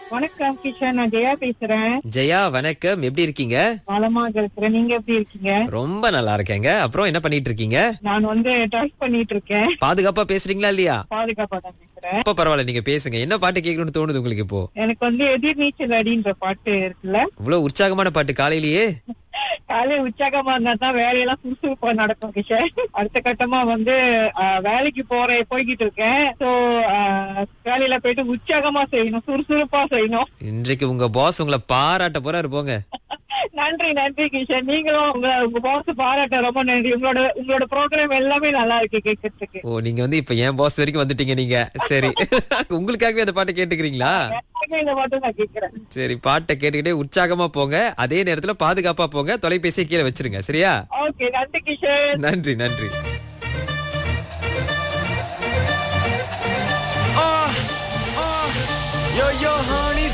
வணக்கம் கிஷன் நான் ஜெயா பேசுறேன் ஜெயா வணக்கம் எப்படி இருக்கீங்க நலமாக இருக்கிறேன் நீங்க எப்படி இருக்கீங்க ரொம்ப நல்லா இருக்கேங்க அப்புறம் என்ன பண்ணிட்டு இருக்கீங்க நான் வந்து ட்ரைவ் பண்ணிட்டு இருக்கேன் பாதுகாப்பா பேசுறீங்களா இல்லையா பாதுகாப்பா தான் பேசுறேன் அப்ப பரவாயில்ல நீங்க பேசுங்க என்ன பாட்டு கேட்கணும்னு தோணுது உங்களுக்கு இப்போ எனக்கு வந்து எதிர்நீச்சல் அடின்ற பாட்டு இருக்குல்ல இவ்வளவு உற்சாகமான பாட்டு காலையிலேயே காலையில உற்சாகமா இருந்தா தான் வேலையெல்லாம் சுறுசுறுப்பா நடக்கும் கிஷன் அடுத்த கட்டமா வந்து ஆஹ், வேலைக்கு போறேன் போய்கிட்டு இருக்கேன் சோ வேலையில போயிட்டு உற்சாகமா செய்யணும் சுறுசுறுப்பா செய்யணும் இன்றைக்கு உங்க பாஸ் உங்களை பாராட்ட போறாரு போங்க நன்றி நன்றி கிஷன் நீங்களும் உங்க உங்க பாஸ் பாராட்ட ரொம்ப நன்றி உங்களோட உங்களோட ப்ரோக்ராம் எல்லாமே நல்லா இருக்கு கேட்கறதுக்கு ஓ நீங்க வந்து இப்ப என் பாஸ் வரைக்கும் வந்துட்டீங்க நீங்க சரி உங்களுக்காகவே அந்த பாட்டை கேட்டுக்கிறீங்களா எல்லாமே இந்த மட்டும் நான் கேட்கிறேன் சரி பாட்டை கேட்டுக்கிட்டே உற்சாகமா போங்க அதே நேரத்துல பாதுகாப்பா போங்க தொலைபேசியை கீழே வச்சிருங்க சரியா ஓகே நன்றி கிஷன் நன்றி நன்றி Yo, yo, honey.